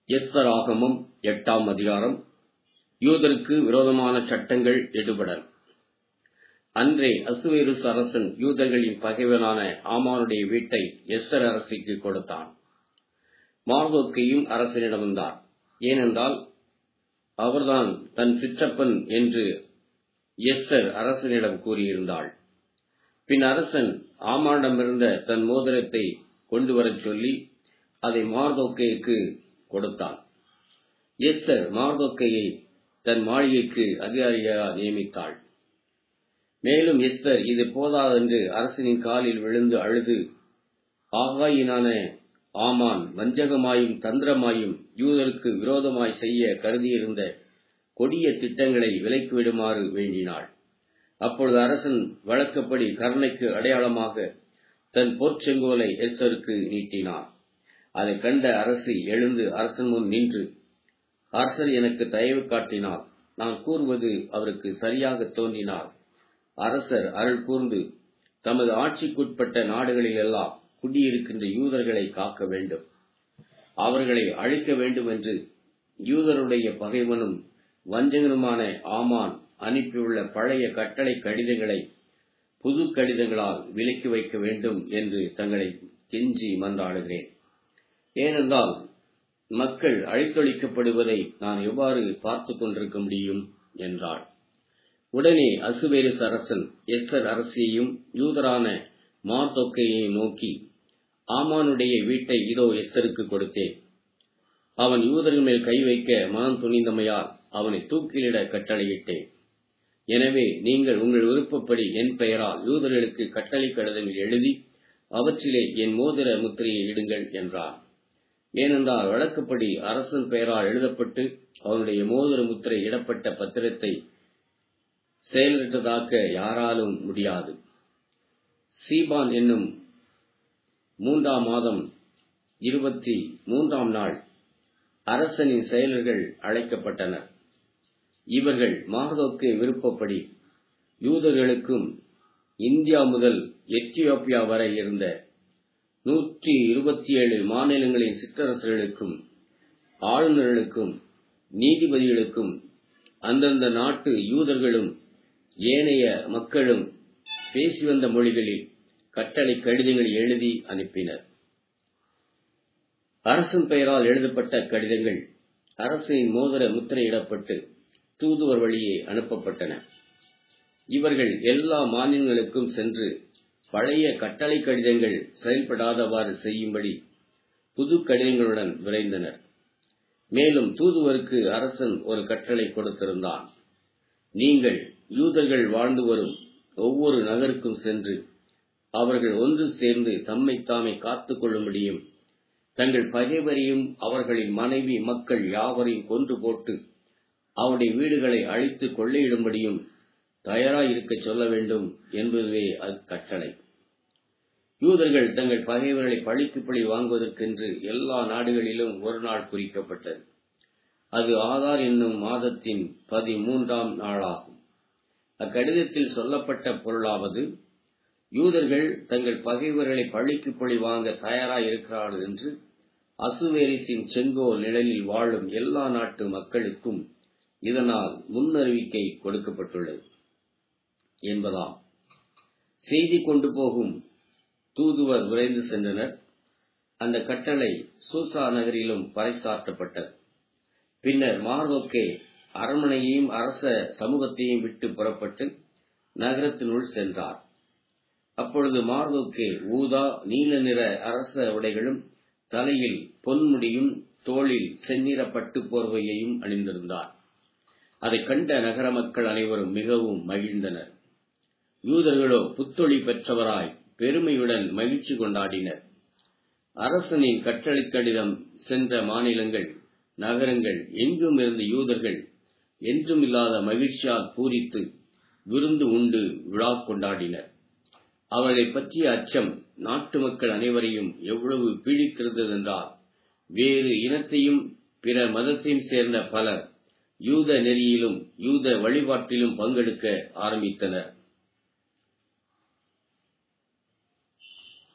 Esther ஆகமம் எட்டாம் அதிகாரம் யூதருக்கு விரோதமான சட்டங்கள் எடுபடல் அன்றே அசுவேருஸ் அரசன் யூதர்களின் பகைவனான ஆமானுடைய வீட்டை எஸ்தர் அரசிக்கு கொடுத்தான் மார்தோக்கையும் அரசனிடம் வந்தார் ஏனென்றால் அவர்தான் தன் சிற்றப்பன் என்று எஸ்தர் அரசனிடம் கூறியிருந்தாள் பின் அரசன் ஆமானிடமிருந்த தன் மோதிரத்தை கொண்டு வரச் சொல்லி அதை மார்தோக்கைக்கு கொடுத்தான் எஸ்தர் மார்தோக்கையை தன் மாளிகைக்கு அதிகாரியாக நியமித்தாள் மேலும் எஸ்தர் இது போதாதென்று அரசனின் காலில் விழுந்து அழுது ஆகாயினான ஆமான் வஞ்சகமாயும் தந்திரமாயும் யூதருக்கு விரோதமாய் செய்ய கருதியிருந்த கொடிய திட்டங்களை விலக்கிவிடுமாறு வேண்டினாள் அப்பொழுது அரசன் வழக்கப்படி கருணைக்கு அடையாளமாக தன் பொற்செங்கோலை எஸ்தருக்கு நீட்டினான் அதை கண்ட அரசி எழுந்து அரசன் முன் நின்று அரசர் எனக்கு தயவு காட்டினார் நான் கூறுவது அவருக்கு சரியாக தோன்றினார் அரசர் அருள் கூர்ந்து தமது ஆட்சிக்குட்பட்ட நாடுகளில் எல்லாம் குடியிருக்கின்ற யூதர்களை காக்க வேண்டும் அவர்களை அழிக்க வேண்டும் என்று யூதருடைய பகைவனும் வஞ்சகனுமான ஆமான் அனுப்பியுள்ள பழைய கட்டளை கடிதங்களை புது கடிதங்களால் விலக்கி வைக்க வேண்டும் என்று தங்களை கெஞ்சி மன்றாடுகிறேன் ஏனென்றால் மக்கள் அழித்தொழிக்கப்படுவதை நான் எவ்வாறு பார்த்து கொண்டிருக்க முடியும் என்றாள் உடனே அசுவேரிஸ் அரசன் எஸ்தர் அரசியையும் யூதரான மார்தொக்கையை நோக்கி ஆமானுடைய வீட்டை இதோ எஸ்தருக்கு கொடுத்தேன் அவன் யூதர்கள் மேல் கை வைக்க மனம் துணிந்தமையால் அவனை தூக்கிலிட கட்டளையிட்டேன் எனவே நீங்கள் உங்கள் விருப்பப்படி என் பெயரால் யூதர்களுக்கு கட்டளை கடிதங்கள் எழுதி அவற்றிலே என் மோதிர முத்திரையை இடுங்கள் என்றார் ஏனென்றால் வழக்கப்படி அரசன் பெயரால் எழுதப்பட்டு அவனுடைய மோதிர முத்திரை இடப்பட்ட பத்திரத்தை செயலற்றதாக்க யாராலும் முடியாது சீபான் என்னும் மூன்றாம் மாதம் இருபத்தி மூன்றாம் நாள் அரசனின் செயலர்கள் அழைக்கப்பட்டனர் இவர்கள் மார்தோக்கு விருப்பப்படி யூதர்களுக்கும் இந்தியா முதல் எத்தியோப்பியா வரை இருந்த நூற்றி இருபத்தி ஏழு மாநிலங்களின் சிற்றரசர்களுக்கும் ஆளுநர்களுக்கும் நீதிபதிகளுக்கும் அந்தந்த நாட்டு யூதர்களும் ஏனைய மக்களும் பேசி வந்த மொழிகளில் கட்டளை கடிதங்கள் எழுதி அனுப்பினர் அரசன் பெயரால் எழுதப்பட்ட கடிதங்கள் அரசின் மோதிர முத்திரையிடப்பட்டு தூதுவர் வழியே அனுப்பப்பட்டன இவர்கள் எல்லா மாநிலங்களுக்கும் சென்று பழைய கட்டளை கடிதங்கள் செயல்படாதவாறு செய்யும்படி புது கடிதங்களுடன் விரைந்தனர் மேலும் தூதுவருக்கு அரசன் ஒரு கட்டளை கொடுத்திருந்தான் நீங்கள் யூதர்கள் வாழ்ந்து வரும் ஒவ்வொரு நகருக்கும் சென்று அவர்கள் ஒன்று சேர்ந்து தம்மை தாமே காத்துக் கொள்ளும்படியும் தங்கள் பகைவரையும் அவர்களின் மனைவி மக்கள் யாவரையும் கொன்று போட்டு அவருடைய வீடுகளை அழித்து கொள்ளையிடும்படியும் தயாராயிருக்க சொல்ல வேண்டும் என்பதுவே அது கட்டளை யூதர்கள் தங்கள் பகைவர்களை பழிக்கு பழி வாங்குவதற்கென்று எல்லா நாடுகளிலும் ஒரு நாள் குறிக்கப்பட்டது அது ஆதார் என்னும் மாதத்தின் பதிமூன்றாம் நாளாகும் அக்கடிதத்தில் சொல்லப்பட்ட பொருளாவது யூதர்கள் தங்கள் பகைவர்களை பழிக்கு பழி வாங்க தயாராக இருக்கிறார்கள் என்று அசுவேரிசின் செங்கோல் நிழலில் வாழும் எல்லா நாட்டு மக்களுக்கும் இதனால் முன்னறிவிக்கை கொடுக்கப்பட்டுள்ளது என்பதாம் செய்தி கொண்டு போகும் தூதுவர் விரைந்து சென்றனர் அந்த கட்டளை சூசா நகரிலும் பறைசாற்றப்பட்டது பின்னர் மார்தோக்கே அரண்மனையையும் அரச சமூகத்தையும் விட்டு புறப்பட்டு நகரத்தினுள் சென்றார் அப்பொழுது மார்தோக்கே ஊதா நீல நிற அரச உடைகளும் தலையில் பொன்முடியும் தோளில் செந்நிற பட்டு போர்வையையும் அணிந்திருந்தார் அதை கண்ட நகர மக்கள் அனைவரும் மிகவும் மகிழ்ந்தனர் யூதர்களோ புத்தொழி பெற்றவராய் பெருமையுடன் மகிழ்ச்சி கொண்டாடினர் அரசனின் கட்டளை கடிதம் சென்ற மாநிலங்கள் நகரங்கள் எங்கும் இருந்த யூதர்கள் என்றும் இல்லாத மகிழ்ச்சியால் பூரித்து விருந்து உண்டு விழா கொண்டாடினர் அவர்களை பற்றிய அச்சம் நாட்டு மக்கள் அனைவரையும் எவ்வளவு பீடித்திருந்தது என்றால் வேறு இனத்தையும் பிற மதத்தையும் சேர்ந்த பலர் யூத நெறியிலும் யூத வழிபாட்டிலும் பங்கெடுக்க ஆரம்பித்தனர்